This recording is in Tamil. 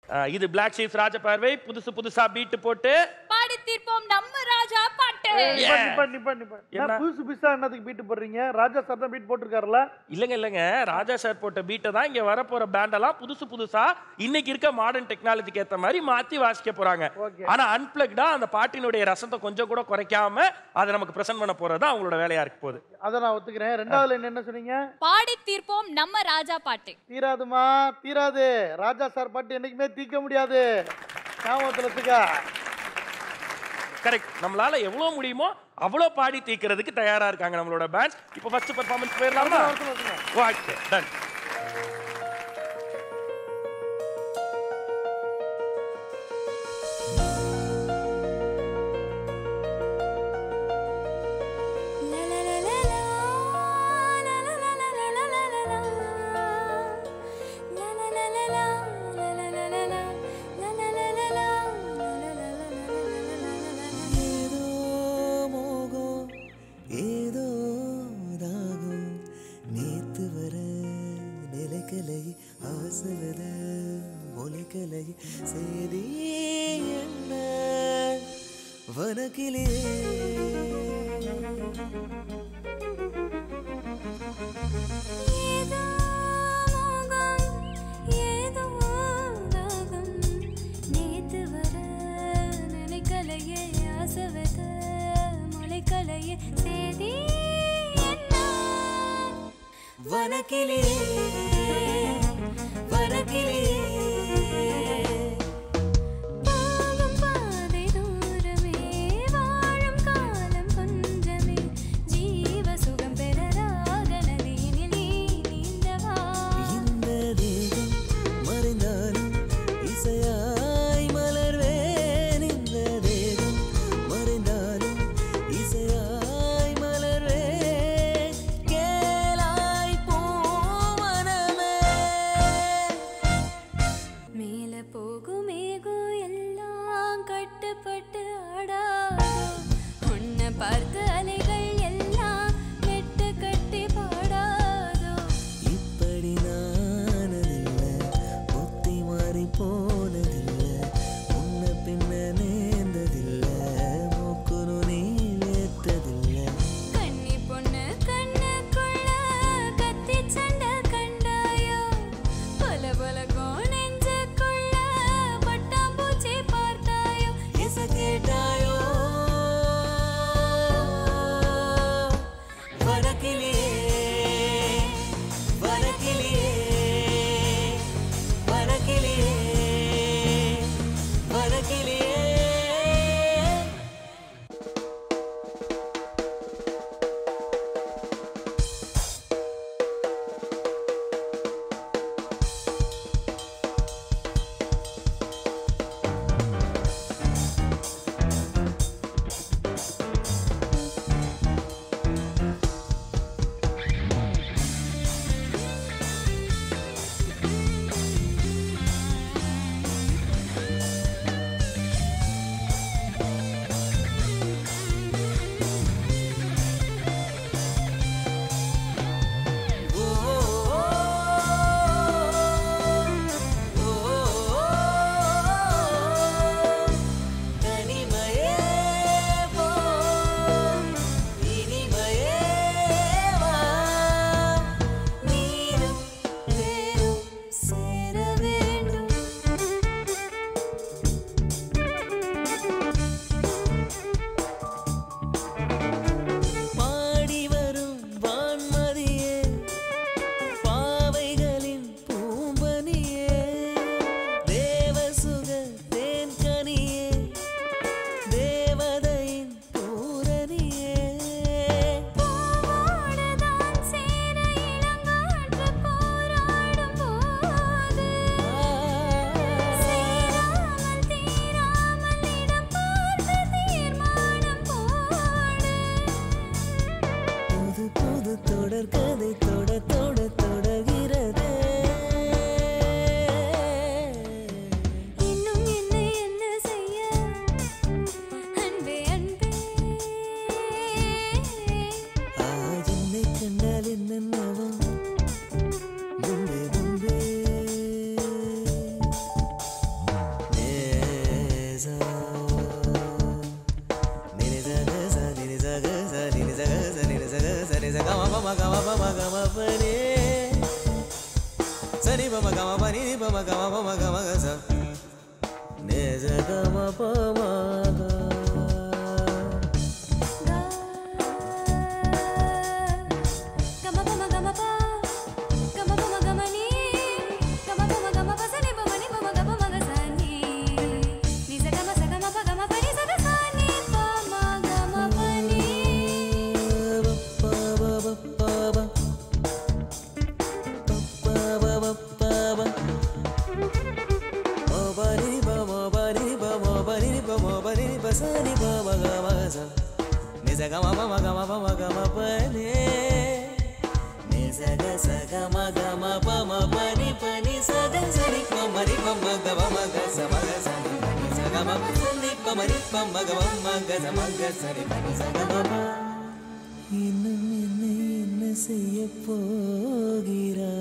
அஹ், இது பிளாக் ஷீப்ஸ் ராஜபார்வை புதுசு புதுசா பீட்டு போட்டு பாடி தீர்ப்போம் நம்ம ராஜா பாட்டு Yeah. நிப்பா, நிப்பா, நிப்பா. என்ன? நான் புதுசு புதுசா என்னத்துக்கு பீட் போடுறீங்க ராஜா சார் தான் பீட் போட்டிருக்காருல்ல இல்லைங்க இல்லைங்க ராஜா சார் போட்ட பீட்டை தான் இங்க வரப்போற பேண்டெல்லாம் புதுசு புதுசா இன்னைக்கு இருக்க மாடர்ன் டெக்னாலஜிக்கு ஏத்த மாதிரி மாத்தி வாசிக்க போறாங்க Okay. ஆனா அன்பிளக்டா அந்த பாட்டினுடைய ரசத்தை கொஞ்சம் கூட குறைக்காம அதை நமக்கு பிரசன்ட் பண்ண போறது அவங்களோட வேலையா இருக்க போகுது அதை நான் ஒத்துக்கிறேன் ரெண்டாவது லைன் என்ன சொன்னீங்க பாடி தீர்ப்போம் நம்ம ராஜா பாட்டு தீராதுமா தீராது ராஜா சார் பாட்டு என்னைக்குமே தீர்க்க முடியாது ஞாபகத்துல வச்சுக்க கரெக்ட் நம்மளால எவ்வளவு முடியுமோ அவ்வளோ பாடி தீக்கிறதுக்கு தயாரா இருக்காங்க நம்மளோட பேண்ட்ஸ் இப்போ ஃபர்ஸ்ட் பெர்ஃபார்மன்ஸ் போயிடலாமா அவசரம், அவசரம். ஓகே டன் ஏதோ மோகம் ஏதோ தாகம் நேத்து வர நிலைக்கலை ஆசவத முளைக்கலை செய்தி என்ன வனக்கிலே ஏதோ மோகம் ஏதோ தாகம் நேத்து வர நினைக்கலையே ஆசவத முளைக்கலையே சேதி என்ன வனக்கிலே வனக்கிலே போகும் பாதை தூரமே வாழும் காலம் கொஞ்சமே ஜீவ சுகம் பெற ராக நதியினில் நீ நீந்தவா இந்த தேகம் மறைந்தாலும் இசையாய் மலர்வேன் இந்த தேகம் மறைந்தாலும் இசையாய் மலர்வேன் கேளாய் பூவனமே ni pa ma ga ma pa ni ni pa ma ga ma pa ma ga ma ga sa ni sa ga ma pa ma ga இன்னும் என்ன என்ன செய்ய போகிறாய்